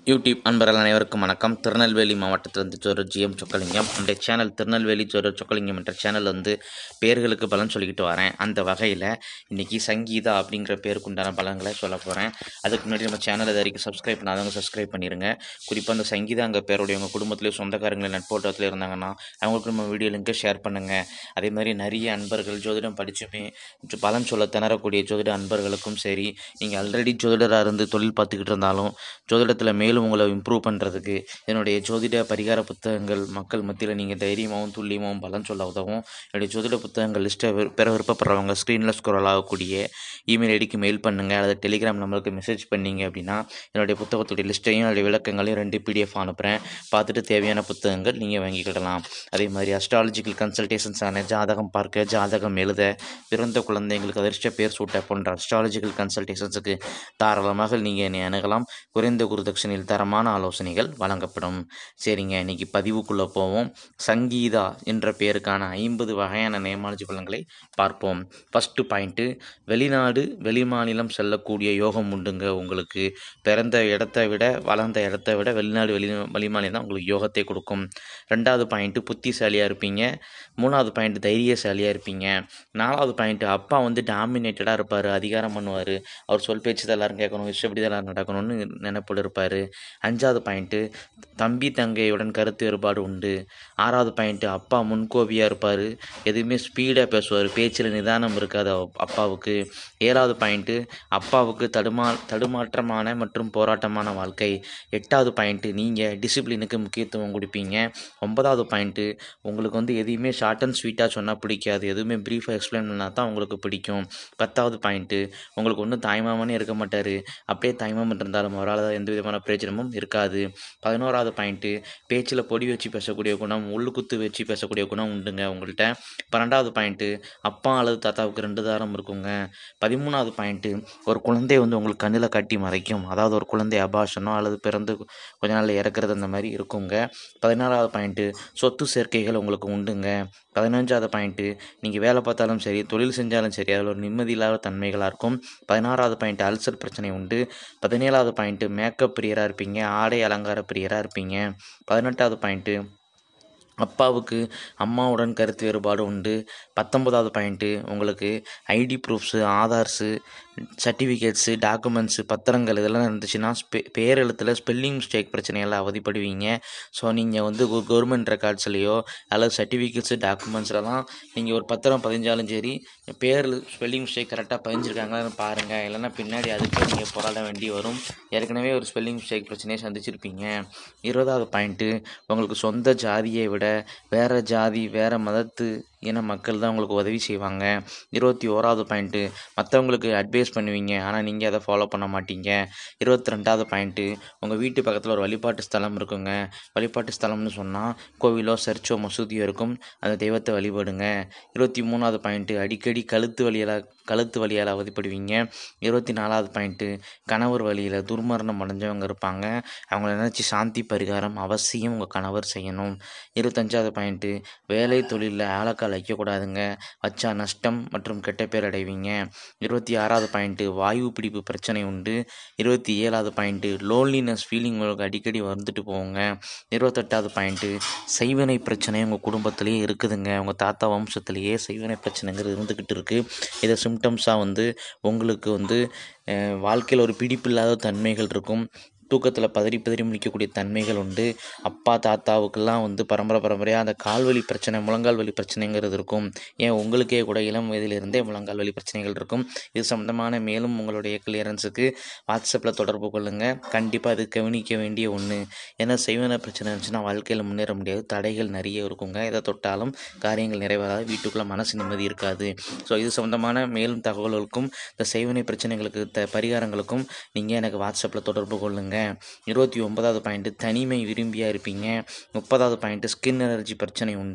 YouTube அன்பர்கள் அனைவருக்கும் வணக்கம் திருநெல்வேலி மாவட்டத்திலிருந்து ஜோரர் ஜிஎம் சொக்கலிங்கம் நம்முடைய சேனல் திருநெல்வேலி ஜோரர் சொக்கலிங்கம் என்ற சேனல் வந்து பேர்களுக்கு பலன் சொல்லிக்கிட்டு வரேன் அந்த வகையில் இன்றைக்கி சங்கீதா அப்படிங்கிற பேருக்கு உண்டான பலன்களை சொல்ல போகிறேன் அதுக்கு முன்னாடி நம்ம சேனல் இது வரைக்கும் சப்ஸ்கிரைப் பண்ணாதவங்க சப்ஸ்கிரைப் பண்ணிடுங்க குறிப்பாக அந்த சங்கீதாங்க பேருடையவங்க குடும்பத்திலேயே சொந்தக்காரங்களே நட்போட்டத்தில் இருந்தாங்கன்னா அவங்களுக்கு நம்ம வீடியோ லிங்கை ஷேர் பண்ணுங்கள் அதே மாதிரி நிறைய அன்பர்கள் ஜோதிடம் படிச்சுமே பலன் சொல்ல திணறக்கூடிய ஜோதிட அன்பர்களுக்கும் சரி நீங்கள் ஆல்ரெடி ஜோதிடராக இருந்து தொழில் பார்த்துக்கிட்டு இருந்தாலும் ஜோதிடத்தில் மேலும் உங்களை இம்ப்ரூவ் பண்ணுறதுக்கு என்னுடைய ஜோதிட பரிகார புத்தகங்கள் மக்கள் மத்தியில் நீங்கள் தைரியமாகவும் துல்லியமாகவும் பலன் சொல்ல உதவும் என்னுடைய ஜோதிட புத்தகங்கள் லிஸ்ட்டை பெற விருப்பப்படுறவங்க ஸ்க்ரீனில் ஸ்க்ரோல் ஆகக்கூடிய இமெயில் ஐடிக்கு மெயில் பண்ணுங்கள் அல்லது டெலிகிராம் நம்மளுக்கு மெசேஜ் பண்ணீங்க அப்படின்னா என்னுடைய புத்தகத்துடைய லிஸ்ட்டையும் என்னுடைய விளக்கங்களையும் ரெண்டு பிடிஎஃப் அனுப்புகிறேன் பார்த்துட்டு தேவையான புத்தகங்கள் நீங்கள் வாங்கிக்கிடலாம் அதே மாதிரி அஸ்ட்ராலஜிக்கல் கன்சல்டேஷன்ஸான ஜாதகம் பார்க்க ஜாதகம் எழுத பிறந்த குழந்தைங்களுக்கு அதிர்ஷ்ட பேர் சூட்ட போன்ற அஸ்ட்ராலஜிக்கல் கன்சல்டேஷன்ஸுக்கு தாராளமாக நீங்கள் என்னை அணுகலாம் குறைந்த குருதட்சணையில் தரமான ஆலோசனைகள் வழங்கப்படும் சரிங்க இன்னைக்கு பதிவுக்குள்ளே போவோம் சங்கீதா என்ற பேருக்கான ஐம்பது வகையான நேமாலஜி பலன்களை பார்ப்போம் ஃபஸ்ட்டு பாயிண்ட்டு வெளிநாடு வெளிமாநிலம் செல்லக்கூடிய யோகம் உண்டுங்க உங்களுக்கு பிறந்த இடத்த விட வளர்ந்த இடத்த விட வெளிநாடு வெளி வெளிமாநிலம் தான் உங்களுக்கு யோகத்தை கொடுக்கும் ரெண்டாவது பாயிண்ட்டு புத்திசாலியாக இருப்பீங்க மூணாவது பாயிண்ட் தைரியசாலியாக இருப்பீங்க நாலாவது பாயிண்ட்டு அப்பா வந்து டாமினேட்டடாக இருப்பார் அதிகாரம் பண்ணுவார் அவர் சொல் பேச்சு தான் எல்லாரும் கேட்கணும் இஷ்டப்படி தான் எல்லாரும் நடக்கணும்னு நினைப்போடு இருப்பார் அஞ்சாவது பாயிண்ட்டு தம்பி தங்கையுடன் கருத்து வேறுபாடு உண்டு ஆறாவது பாயிண்ட்டு அப்பா முன்கோபியாக இருப்பார் எதுவுமே ஸ்பீடாக பேசுவார் பேச்சில் நிதானம் இருக்காது அவ- அப்பாவுக்கு ஏழாவது பாயிண்ட்டு அப்பாவுக்கு தடுமா தடுமாற்றமான மற்றும் போராட்டமான வாழ்க்கை எட்டாவது பாயிண்ட்டு நீங்கள் டிசிப்ளினுக்கு முக்கியத்துவம் கொடுப்பீங்க ஒன்பதாவது பாயிண்ட்டு உங்களுக்கு வந்து எதையுமே ஷார்ட் அண்ட் ஸ்வீட்டாக சொன்னால் பிடிக்காது எதுவுமே ப்ரீஃபாக எக்ஸ்பிளைன் பண்ணால் தான் உங்களுக்கு பிடிக்கும் பத்தாவது பாயிண்ட்டு உங்களுக்கு ஒன்றும் தாய்மாமனே இருக்க மாட்டார் அப்படியே தாய்மாமன் இருந்தாலும் அவரால் எந்த விதமான பிரயோஜனமும் இருக்காது பதினோராவது பாயிண்ட்டு பேச்சில் பொடி வச்சு பேசக்கூடிய குணம் உள்ளுக்குத்து வச்சு பேசக்கூடிய குணம் உண்டுங்க உங்கள்கிட்ட பன்னெண்டாவது பாயிண்ட்டு அப்பா அல்லது தாத்தாவுக்கு ரெண்டு தாரம் இருக்குங்க பதிமூணாவது பாயிண்ட்டு ஒரு குழந்தை வந்து உங்களுக்கு கண்ணில் கட்டி மறைக்கும் அதாவது ஒரு குழந்தை அபாஷனோ அல்லது பிறந்து கொஞ்ச நாளில் இறக்குறது அந்த மாதிரி இருக்குங்க பதினாறாவது பாயிண்ட்டு சொத்து சேர்க்கைகள் உங்களுக்கு உண்டுங்க பதினஞ்சாவது பாயிண்ட்டு நீங்கள் வேலை பார்த்தாலும் சரி தொழில் செஞ்சாலும் சரி அதில் ஒரு நிம்மதி இல்லாத தன்மைகளாக இருக்கும் பதினாறாவது பாயிண்ட் அல்சர் பிரச்சனை உண்டு பதினேழாவது பாயிண்ட்டு மேக்கப் பிரியராக இருப்பீங்க ஆடை அலங்கார பிரியராக இருப்பீங்க பதினெட்டாவது பாயிண்ட்டு அப்பாவுக்கு அம்மாவுடன் கருத்து வேறுபாடு உண்டு பத்தொன்பதாவது பாயிண்ட்டு உங்களுக்கு ID proofs Aadhaars certificates documents பத்திரங்கள் இதெல்லாம் இருந்துச்சுன்னா ஸ்பெ பேர் எழுத்தில் ஸ்பெல்லிங் மிஸ்டேக் பிரச்சனையெல்லாம் அவதிப்படுவீங்க ஸோ நீங்கள் வந்து ஒரு கவர்மெண்ட் ரெக்கார்ட்ஸ்லேயோ அல்லது சர்டிஃபிகேட்ஸு டாக்குமெண்ட்ஸ்லலாம் நீங்கள் ஒரு பத்திரம் பதிஞ்சாலும் சரி பேர் ஸ்பெல்லிங் மிஸ்டேக் கரெக்டாக பதிஞ்சிருக்காங்களான்னு பாருங்கள் இல்லைன்னா பின்னாடி அதுக்கு நீங்கள் போராட வேண்டி வரும் ஏற்கனவே ஒரு ஸ்பெல்லிங் மிஸ்டேக் பிரச்சனையை சந்திச்சிருப்பீங்க இருபதாவது பாயிண்ட்டு உங்களுக்கு சொந்த ஜாதியை விட வேறு ஜாதி வேறு மதத்து இன மக்கள் தான் உங்களுக்கு உதவி செய்வாங்க இருபத்தி ஓராவது பாயிண்ட்டு மற்றவங்களுக்கு அட்வைஸ் பண்ணுவீங்க ஆனால் நீங்கள் அதை ஃபாலோ பண்ண மாட்டீங்க இருபத்தி ரெண்டாவது பாயிண்ட்டு உங்கள் வீட்டு பக்கத்தில் ஒரு வழிபாட்டு ஸ்தலம் இருக்குங்க வழிபாட்டு ஸ்தலம்னு சொன்னால் கோவிலோ சர்ச்சோ மசூதியோ இருக்கும் அந்த தெய்வத்தை வழிபடுங்க இருபத்தி மூணாவது பாயிண்ட்டு அடிக்கடி கழுத்து வலியால் கழுத்து வலியால் அவதிப்படுவீங்க இருபத்தி நாலாவது பாயிண்ட்டு கணவர் வழியில் துர்மரணம் அடைஞ்சவங்க இருப்பாங்க அவங்கள நினச்சி சாந்தி பரிகாரம் அவசியம் உங்கள் கணவர் செய்யணும் இருபத்தஞ்சாவது பாயிண்ட்டு வேலை தொழிலில் ஆளக்கால் வைக்கக்கூடாதுங்க வச்சா நஷ்டம் மற்றும் கெட்ட பேர் அடைவீங்க இருபத்தி ஆறாவது பாயிண்ட்டு வாயு பிடிப்பு பிரச்சனை உண்டு இருபத்தி ஏழாவது பாயிண்ட்டு லோன்லினஸ் ஃபீலிங் உங்களுக்கு அடிக்கடி வந்துட்டு போங்க இருபத்தெட்டாவது பாயிண்ட்டு செய்வினை பிரச்சனை உங்கள் குடும்பத்திலேயே இருக்குதுங்க உங்கள் தாத்தா வம்சத்திலேயே செய்வினை பிரச்சனைங்கிறது இருந்துக்கிட்டு இருக்குது இதை சிம்டம்ஸாக வந்து உங்களுக்கு வந்து வாழ்க்கையில் ஒரு பிடிப்பில்லாத தன்மைகள் இருக்கும் தூக்கத்தில் பதறி பதறி முடிக்கக்கூடிய தன்மைகள் உண்டு அப்பா தாத்தாவுக்கெல்லாம் வந்து பரம்பரை பரம்பரையாக அந்த கால்வலி பிரச்சனை முழங்கால் வலி பிரச்சனைங்கிறது இருக்கும் ஏன் உங்களுக்கே கூட இளம் வயதிலிருந்தே முழங்கால் வலி பிரச்சனைகள் இருக்கும் இது சம்மந்தமான மேலும் உங்களுடைய கிளியரன்ஸுக்கு வாட்ஸ்அப்பில் தொடர்பு கொள்ளுங்கள் கண்டிப்பாக இது கவனிக்க வேண்டிய ஒன்று ஏன்னா செய்வன பிரச்சனை இருந்துச்சுன்னா வாழ்க்கையில் முன்னேற முடியாது தடைகள் நிறைய இருக்குங்க எதை தொட்டாலும் காரியங்கள் நிறைவேறாது வீட்டுக்குள்ளே மனசு நிம்மதி இருக்காது ஸோ இது சம்மந்தமான மேலும் தகவல்களுக்கும் இந்த செய்வனை பிரச்சனைகளுக்கு த பரிகாரங்களுக்கும் நீங்கள் எனக்கு வாட்ஸ்அப்பில் தொடர்பு கொள்ளுங்கள் இருபத்தி ஒன்பதாவது பாயிண்ட்டு தனிமை விரும்பியாக இருப்பீங்க முப்பதாவது பாயிண்ட்டு ஸ்கின் அலர்ஜி பிரச்சனை உண்டு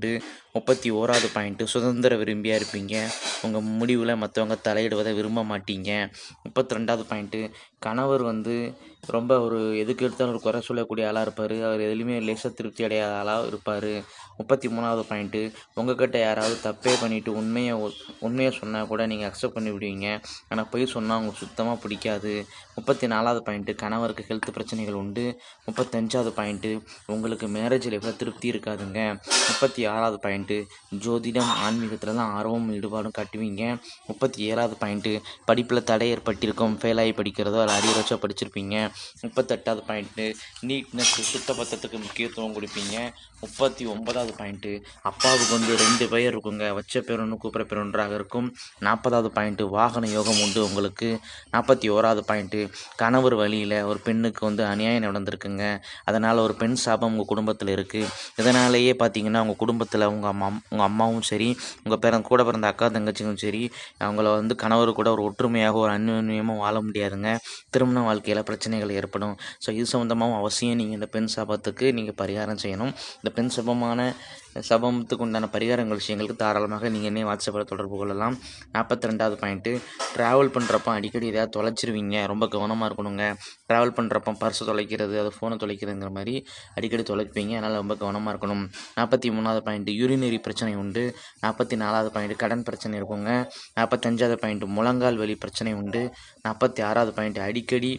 முப்பத்தி ஓராவது பாயிண்ட்டு சுதந்திர விரும்பியாக இருப்பீங்க உங்கள் முடிவில் மற்றவங்க தலையிடுவதை விரும்ப மாட்டீங்க முப்பத்தி ரெண்டாவது பாயிண்ட்டு கணவர் வந்து ரொம்ப ஒரு எதுக்கு எடுத்தாலும் ஒரு குறை சொல்லக்கூடிய ஆளாக இருப்பார் அவர் எதுலேயுமே லேசாக திருப்தி அடையாத ஆளாக இருப்பார் முப்பத்தி மூணாவது பாயிண்ட்டு உங்ககிட்ட யாராவது தப்பே பண்ணிவிட்டு உண்மையை ஒ- உண்மையை சொன்னால் கூட நீங்கள் அக்செப்ட் பண்ணி விடுவீங்க ஆனால் பொய் சொன்னால் உங்களுக்கு சுத்தமாக பிடிக்காது முப்பத்தி நாலாவது பாயிண்ட்டு கணவருக்கு ஹெல்த் பிரச்சனைகள் உண்டு முப்பத்தஞ்சாவது பாயிண்ட்டு உங்களுக்கு மேரேஜ் லைஃப்பில் திருப்தி இருக்காதுங்க முப்பத்தி ஆறாவது பாயிண்ட்டு ஜோதிடம் ஆன்மீகத்தில் தான் ஆர்வமும் ஈடுபாடும் காட்டுவீங்க முப்பத்தி ஏழாவது பாயிண்ட்டு படிப்பில் தடை ஏற்பட்டிருக்கும் ஃபெயில் ஆகி படிக்கிறதோ அல்ல அரியர் வச்சா படிச்சிருப்பீங்க முப்பத்தெட்டாவது பாயிண்ட்டு நீட்னஸ் சுத்தபத்தத்துக்கு முக்கியத்துவம் கொடுப்பீங்க முப்பத்தி ஒன்பதாவது பாயிண்ட்டு அப்பாவுக்கு வந்து ரெண்டு பெயர் இருக்குங்க வச்ச பேர் ஒன்று கூப்பிட்ற பேர் ஒன்றாக இருக்கும் நாற்பதாவது பாயிண்ட்டு வாகன யோகம் உண்டு உங்களுக்கு நாற்பத்தி ஓராவது பாயிண்ட்டு கணவர் வழியில் ஒரு பெண்ணுக்கு வந்து அநியாயம் நடந்திருக்குங்க அதனால் ஒரு பெண் சாபம் உங்கள் குடும்பத்தில் இருக்குது இதனாலேயே பார்த்தீங்கன்னா உங்கள் குடும்பத்தில் உங்கள் அம்மா உங்கள் அம்மாவும் சரி உங்கள் பேரன் கூட பிறந்த அக்கா தங்கச்சியும் சரி அவங்கள வந்து கணவர் கூட ஒரு ஒற்றுமையாக ஒரு அந்யோன்யமாக வாழ முடியாதுங்க திருமண வாழ்க்கையில் பிரச்சனைகள் ஏற்படும் ஸோ இது சம்மந்தமாகவும் அவசியம் நீங்கள் இந்த பெண் சாபத்துக்கு நீங்கள் பரிகாரம் செய்யணும் இந்த பெண் சபமான சபமத்துக்கு உண்டான பரிகாரங்கள் விஷயங்களுக்கு தாராளமாக நீங்கள் என்ன வாட்ஸ்அப்பில் தொடர்பு கொள்ளலாம் நாற்பத்தி ரெண்டாவது பாயிண்ட்டு ட்ராவல் பண்ணுறப்ப அடிக்கடி எதாவது தொலைச்சிருவீங்க ரொம்ப கவனமாக இருக்கணுங்க ட்ராவல் பண்ணுறப்ப பர்ஸை தொலைக்கிறது அது ஃபோனை தொலைக்கிறதுங்கிற மாதிரி அடிக்கடி தொலைப்பீங்க அதனால் ரொம்ப கவனமாக இருக்கணும் நாற்பத்தி மூணாவது பாயிண்ட்டு யூரினரி பிரச்சனை உண்டு நாற்பத்தி நாலாவது பாயிண்ட்டு கடன் பிரச்சனை இருக்குங்க நாற்பத்தஞ்சாவது பாயிண்ட்டு முழங்கால் வலி பிரச்சனை உண்டு நாற்பத்தி ஆறாவது பாயிண்ட் அடிக்கடி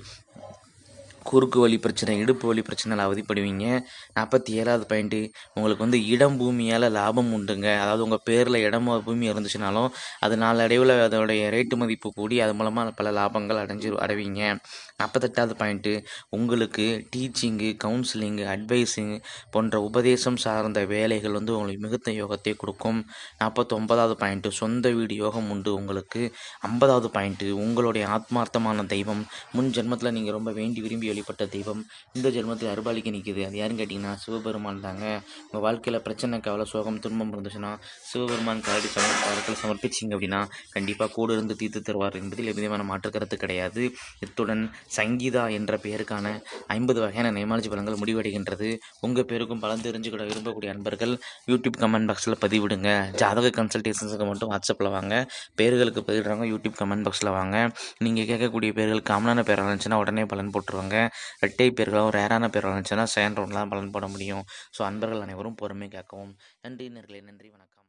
குறுக்கு வலி பிரச்சனை இடுப்பு வலி பிரச்சனையில் அவதிப்படுவீங்க நாற்பத்தி ஏழாவது பாயிண்ட்டு உங்களுக்கு வந்து இடம் பூமியால் லாபம் உண்டுங்க அதாவது உங்கள் பேரில் இடம் பூமி இருந்துச்சுனாலும் அது நாளடைவில் அதோடைய ரேட்டு மதிப்பு கூடி அது மூலமாக பல லாபங்கள் அடைஞ்சு அடைவீங்க நாற்பத்தெட்டாவது பாயிண்ட்டு உங்களுக்கு டீச்சிங்கு கவுன்சிலிங்கு அட்வைஸிங் போன்ற உபதேசம் சார்ந்த வேலைகள் வந்து உங்களுக்கு மிகுந்த யோகத்தை கொடுக்கும் நாற்பத்தொம்பதாவது பாயிண்ட்டு சொந்த வீடு யோகம் உண்டு உங்களுக்கு ஐம்பதாவது பாயிண்ட்டு உங்களுடைய ஆத்மார்த்தமான தெய்வம் முன் ஜென்மத்தில் நீங்கள் ரொம்ப வேண்டி விரும்பி வழிபட்ட தெய்வம் இந்த ஜென்மத்தில் அருபாலிக்க நிற்கிது அது யாருன்னு கேட்டிங்கன்னா சிவபெருமான் தாங்க உங்கள் வாழ்க்கையில் பிரச்சனை கவலை சோகம் துன்பம் இருந்துச்சுன்னா சிவபெருமான் கரடி சமர்ப்பத்தில் சமர்ப்பிச்சிங்க அப்படின்னா கண்டிப்பாக கூட இருந்து தீர்த்து தருவார் என்பதில் எவ்விதமான மாற்று கருத்து கிடையாது இத்துடன் சங்கீதா என்ற பெயருக்கான ஐம்பது வகையான நேமாலஜி பலன்கள் முடிவடைகின்றது உங்கள் பேருக்கும் பலன் தெரிஞ்சுக்கிட விரும்பக்கூடிய அன்பர்கள் யூடியூப் கமெண்ட் பாக்ஸில் பதிவிடுங்க ஜாதக கன்சல்டேஷன்ஸுக்கு மட்டும் வாட்ஸ்அப்பில் வாங்க பேர்களுக்கு பதிவிடுறவங்க யூடியூப் கமெண்ட் பாக்ஸில் வாங்க நீங்கள் கேட்கக்கூடிய பேர்கள் காமனான பேராக இருந்துச்சுன்னா உடனே பலன் போட்டுருவாங்க ரெட்டை பேர்களாகவும் ரேரான பேராக இருந்துச்சுன்னா செகண்ட் ரவுண்டில் தான் பலன் போட முடியும் ஸோ அன்பர்கள் அனைவரும் பொறுமை காக்கவும் நன்றி நேர்களே நன்றி வணக்கம்